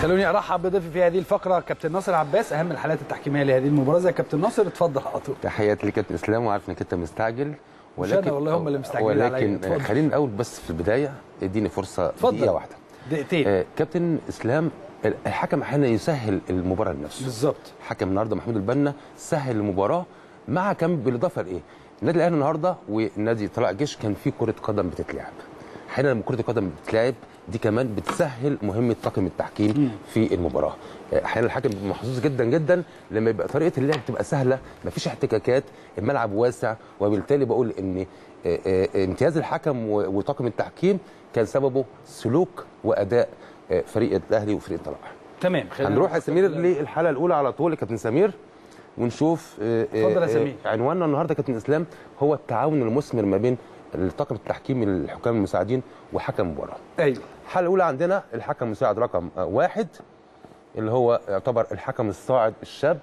خلوني ارحب بضيفي في هذه الفقره كابتن ناصر عباس اهم الحالات التحكيميه لهذه المباراه يا كابتن ناصر اتفضل على طول تحياتي لكابتن اسلام وعارف انك انت مستعجل مش أنا والله هم اللي مستعجلين عليا. ولكن اتفضل. خلينا الاول بس في البدايه اديني فرصه اتفضل. دقيقه واحده دقيقتين آه كابتن اسلام الحكم احيانا يسهل المباراه لنفسه بالظبط حكم النهارده محمود البنا سهل المباراه مع كم بالاضافه لايه؟ النادي الاهلي النهارده والنادي طلائع الجيش كان في كره قدم بتتلعب. احيانا لما كره القدم بتتلعب دي كمان بتسهل مهمه طاقم التحكيم في المباراه. احيانا الحكم بيبقى محظوظ جدا جدا لما يبقى طريقه اللعب تبقى سهله مفيش احتكاكات الملعب واسع وبالتالي بقول ان آه، آه، امتياز الحكم و- وطاقم التحكيم كان سببه سلوك واداء آه، فريق الاهلي وفريق طلائع. تمام خلينا هنروح يا نفكر سمير في- للحلقه الاولى على طول يا كابتن سمير ونشوف آه، آه، اتفضل يا آه، سمير. عنواننا النهارده يا كابتن اسلام هو التعاون المثمر ما بين طاقم التحكيم الحكام المساعدين وحكم المباراه. ايوه الحلقه الاولى عندنا الحكم المساعد رقم آه، واحد اللي هو يعتبر الحكم الصاعد الشاب.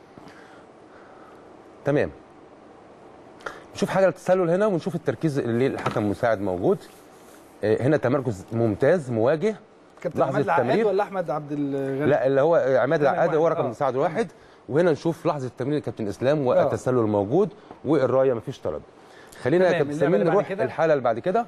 تمام. نشوف حاجه التسلل هنا ونشوف التركيز اللي الحكم المساعد موجود. آه، هنا تمركز ممتاز مواجه كابتن لحظة عماد العقاد التمرير. ولا احمد عبد الغني لا اللي هو عماد تمام، العقاد هو واحد. رقم آه. المساعد الواحد وهنا نشوف لحظه التمرير الكابتن اسلام والتسلل موجود والرايه مفيش تردد خلينا يا تمام، كابتن اللعبة سمير اللي بعد نروح كده؟ الحاله اللي بعد كده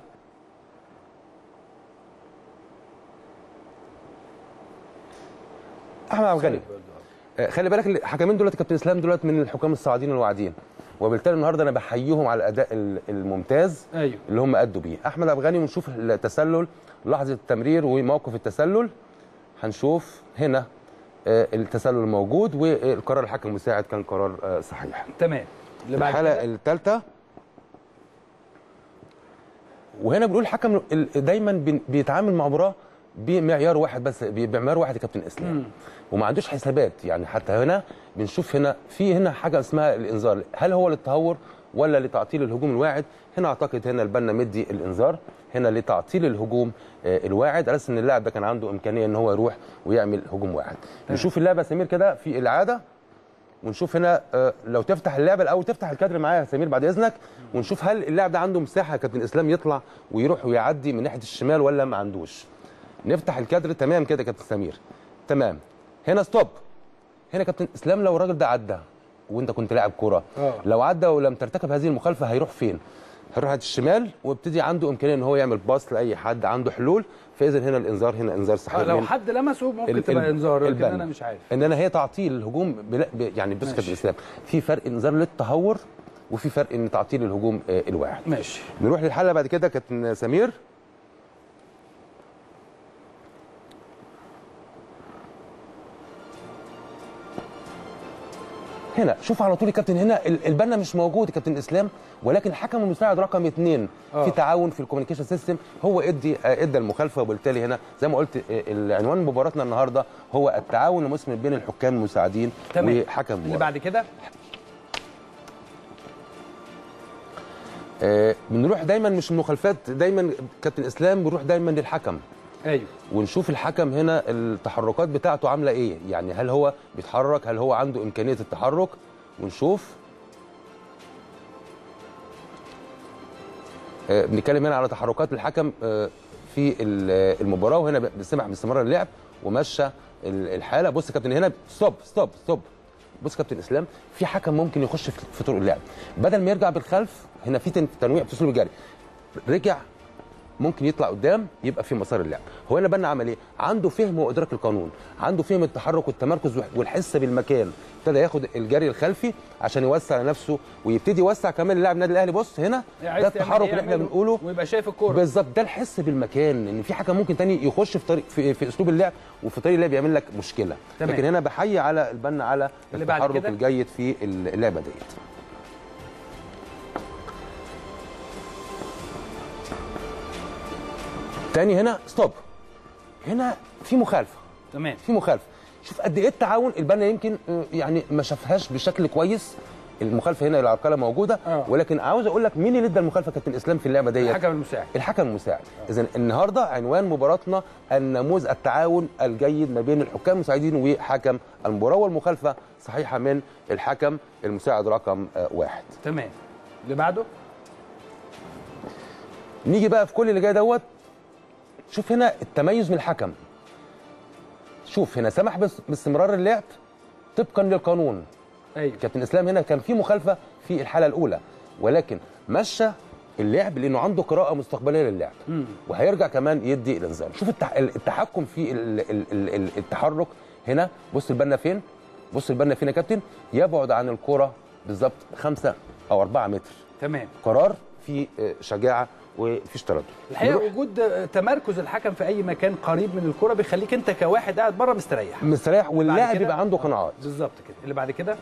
احمد عبد الغني آه، خلي بالك الحكمين دولت كابتن اسلام دولت من الحكام الصاعدين الواعدين وبالتالي النهارده انا بحييهم على الاداء ال- الممتاز ايوه اللي هم ادوا بيه احمد عبد الغني ونشوف التسلل لحظه التمرير وموقف التسلل هنشوف هنا آه، التسلل موجود والقرار الحكم المساعد كان قرار آه، صحيح تمام اللي بعد الحاله كده الثالثه وهنا بنقول الحكم ال- دايما بن- بيتعامل مع مباراه بمعيار واحد بس ب- بمعيار واحد يا كابتن اسلام وما عندوش حسابات يعني حتى هنا بنشوف هنا في هنا حاجه اسمها الانذار هل هو للتهور ولا لتعطيل الهجوم الواعد هنا اعتقد هنا البنا مدي الانذار هنا لتعطيل الهجوم آه، الواعد على اساس ان اللاعب ده كان عنده امكانيه ان هو يروح ويعمل هجوم واعد نشوف اللعبه يا سمير كده في الاعاده ونشوف هنا آه، لو تفتح اللعبه الاول تفتح الكادر معايا يا سمير بعد اذنك ونشوف هل اللاعب ده عنده مساحه يا كابتن اسلام يطلع ويروح ويعدي من ناحيه الشمال ولا ما عندوش نفتح الكادر تمام كده يا كابتن سمير تمام هنا ستوب هنا يا كابتن اسلام لو الراجل ده عدى وانت كنت لاعب كوره آه. لو عدى ولم ترتكب هذه المخالفه هيروح فين هيروح ناحيه الشمال ويبتدي عنده امكانيه ان هو يعمل باص لاي حد عنده حلول فاذا هنا الانذار هنا انذار صحيح آه، لو من- حد لمسه ممكن ال- تبقى ال- انذار لكن البنا. انا مش عارف ان انا هي تعطيل الهجوم بلا ب- يعني بص يا ماشي. كابتن اسلام في فرق انذار للتهور وفي فرق ان تعطيل الهجوم آه، الواعد ماشي نروح للحلقه بعد كده كابتن سمير هنا شوف على طول يا كابتن هنا ال- البنا مش موجود يا كابتن اسلام ولكن الحكم المساعد رقم اثنين آه. في تعاون في الكوميونيكيشن سيستم هو ادي آه، ادى المخالفه وبالتالي هنا زي ما قلت آه، العنوان مباراتنا النهارده هو التعاون المثمر بين الحكام المساعدين تمام وحكم اللي المباراة. بعد كده آه، بنروح دايما مش المخالفات دايما كابتن اسلام بنروح دايما للحكم ايوه ونشوف الحكم هنا التحركات بتاعته عامله ايه يعني هل هو بيتحرك هل هو عنده امكانيه التحرك ونشوف آه، بنتكلم هنا على تحركات الحكم آه، في ال- آه، المباراه وهنا بيسمح باستمرار اللعب ومشى ال- الحاله بص يا كابتن هنا ستوب ستوب ستوب بص يا كابتن اسلام في حكم ممكن يخش في في طرق اللعب بدل ما يرجع بالخلف هنا في تن- تنويع في اسلوب الجري رجع ممكن يطلع قدام يبقى في مسار اللعب هو هنا بنا عمل ايه عنده فهم وادراك القانون عنده فهم التحرك والتمركز والحس بالمكان ابتدى ياخد الجري الخلفي عشان يوسع نفسه ويبتدي يوسع كمان اللاعب النادي الاهلي بص هنا عايز ده تعمل التحرك إيه اللي احنا يعمله بنقوله ويبقى شايف الكوره بالظبط ده الحس بالمكان ان في حكم ممكن تاني يخش في طريق في, في اسلوب اللعب وفي طريق اللعب يعمل لك مشكله تمام. لكن هنا بحيي على البنا على اللي بعد التحرك كده؟ الجيد في اللعبه ديت تاني هنا ستوب هنا في مخالفه تمام في مخالفه شوف قد ايه التعاون البنا يمكن آه، يعني ما شافهاش بشكل كويس المخالفه هنا العرقله موجوده آه. ولكن عاوز اقول لك مين اللي ادى المخالفه كابتن اسلام في اللعبه ديت الحكم المساعد الحكم المساعد اذا النهارده عنوان مباراتنا النموذج التعاون الجيد ما بين الحكام المساعدين وحكم المباراه والمخالفه صحيحه من الحكم المساعد رقم آه، واحد تمام اللي بعده نيجي بقى في كل اللي جاي دوت شوف هنا التميز من الحكم شوف هنا سمح بس- باستمرار اللعب طبقا للقانون ايوه كابتن اسلام هنا كان في مخالفه في الحاله الاولى ولكن مشى اللعب لانه عنده قراءه مستقبليه للعب وهيرجع كمان يدي الانذار شوف التح... التحكم في ال... ال... ال... ال- التحرك هنا بص البنا فين بص البنا فين يا كابتن يبعد عن الكره بالظبط خمسة او أربعة متر تمام قرار في آه، شجاعه وفيش تردد الحقيقه نروح وجود تمركز الحكم في اي مكان قريب من الكره بيخليك انت كواحد قاعد بره مستريح مستريح واللاعب كده- يبقى عنده قناعات بالظبط كده اللي بعد كده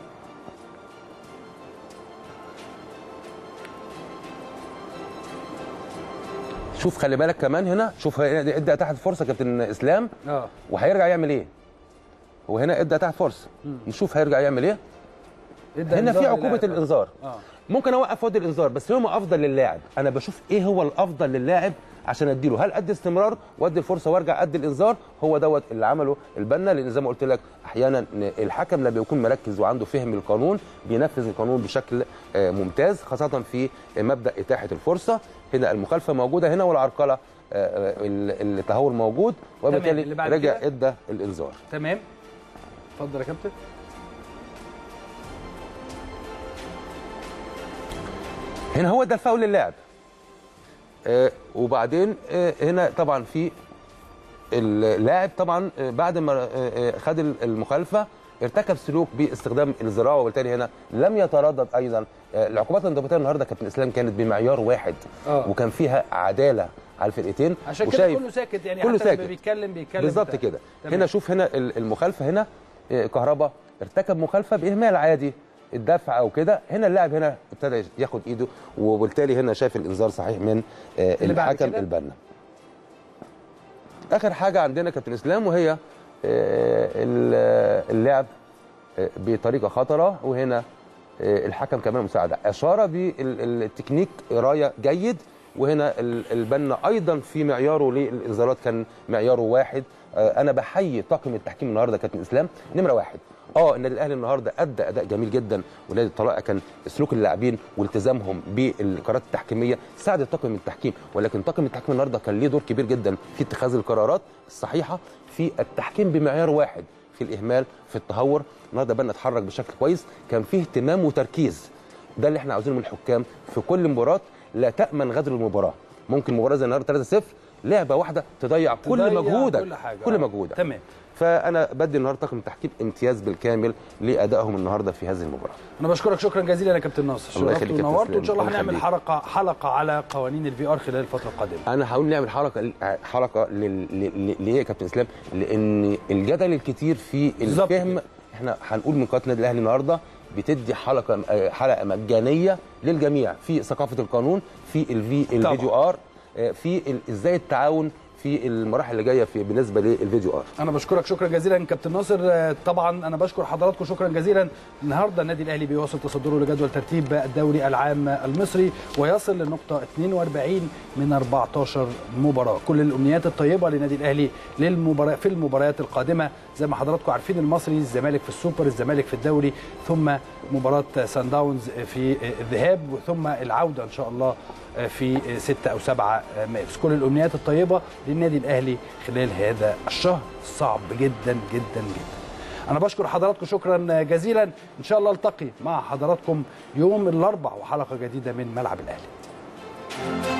شوف خلي بالك كمان هنا شوف هنا ادى تحت فرصه كابتن اسلام اه وهيرجع يعمل ايه هو هنا ادى تحت فرصه نشوف هيرجع يعمل ايه ادى هنا في إنذار عقوبه للاعب. الانذار اه ممكن اوقف وادي الانذار بس هو افضل للاعب انا بشوف ايه هو الافضل للاعب عشان اديله هل ادي استمرار وادي الفرصه وارجع ادي الانذار هو دوت اللي عمله البنا لان زي ما قلت لك احيانا ن- الحكم لما بيكون مركز وعنده فهم القانون بينفذ القانون بشكل آه، ممتاز خاصه في مبدا اتاحه الفرصه هنا المخالفه موجوده هنا والعرقله آه، آه، ال- التهور موجود اللي وبالتالي بعد رجع كده؟ ادى الانذار تمام اتفضل يا كابتن هنا هو ده الفاول للاعب آه وبعدين آه هنا طبعا في اللاعب طبعا آه بعد ما آه آه خد المخالفه ارتكب سلوك باستخدام الذراع وبالتالي هنا لم يتردد ايضا آه العقوبات الانضباطيه النهارده كابتن اسلام كانت بمعيار واحد آه. وكان فيها عداله على الفرقتين عشان كده وشايف كله ساكت يعني كله حتى لما ساكت. بيتكلم بيتكلم بالظبط بتاع. كده تمام. هنا شوف هنا ال- المخالفه هنا آه، كهربا ارتكب مخالفه باهمال عادي الدفع او كده هنا اللاعب هنا ابتدى ياخد ايده وبالتالي هنا شاف الانذار صحيح من آه، اللي بعد الحكم كده؟ البنا اخر حاجه عندنا كابتن اسلام وهي آه، ال- اللعب آه، بطريقه خطره وهنا آه، الحكم كمان مساعده اشار بالتكنيك رايه جيد وهنا ال- البنا ايضا في معياره للانذارات كان معياره واحد آه، انا بحيي طاقم التحكيم النهارده كابتن اسلام نمره واحد اه النادي الاهلي النهارده ادى اداء جميل جدا ونادي الطلائع كان سلوك اللاعبين والتزامهم بالقرارات التحكيميه ساعد طاقم التحكيم ولكن طاقم التحكيم النهارده كان ليه دور كبير جدا في اتخاذ القرارات الصحيحه في التحكيم بمعيار واحد في الاهمال في التهور النهارده بنا اتحرك بشكل كويس كان فيه اهتمام وتركيز ده اللي احنا عاوزينه من الحكام في كل مباراه لا تامن غدر المباراه ممكن مباراه زي النهارده 3-0 لعبه واحده تضيع كل تضيع مجهودك كل حاجة. كل آه. مجهودك تمام فانا بدي النهارده طاقم التحكيم امتياز بالكامل لادائهم النهارده في هذه المباراه انا بشكرك شكرا جزيلا يا كابتن ناصر الله شرفت يخليك يا ونورت كابتن وان شاء الله الله هنعمل يخليك. حلقه حلقه على قوانين الفي ار خلال الفتره القادمه انا هقول نعمل حلقه حلقه لل- لل- ليه يا كابتن اسلام لان الجدل الكتير في بالظبط الفهم كده. احنا هنقول من قناه النادي الاهلي النهارده بتدي حلقه آه، حلقه مجانيه للجميع في ثقافه القانون في الفي طبعاً. الفيديو ار آه، في ال- ازاي التعاون في المراحل اللي جايه في بالنسبه للفيديو ار انا بشكرك شكرا جزيلا كابتن ناصر آه، طبعا انا بشكر حضراتكم شكرا جزيلا النهارده النادي الاهلي بيواصل تصدره لجدول ترتيب الدوري العام المصري ويصل للنقطه 42 من 14 مباراه كل الامنيات الطيبه للنادي الاهلي للمباراه في المباريات القادمه زي ما حضراتكم عارفين المصري الزمالك في السوبر الزمالك في الدوري ثم مباراه سان داونز في الذهاب ثم العوده ان شاء الله في 6 او 7 مارس كل الامنيات الطيبه للنادي الاهلي خلال هذا الشهر الصعب جدا جدا جدا انا بشكر حضراتكم شكرا جزيلا ان شاء الله التقي مع حضراتكم يوم الاربع وحلقه جديده من ملعب الاهلي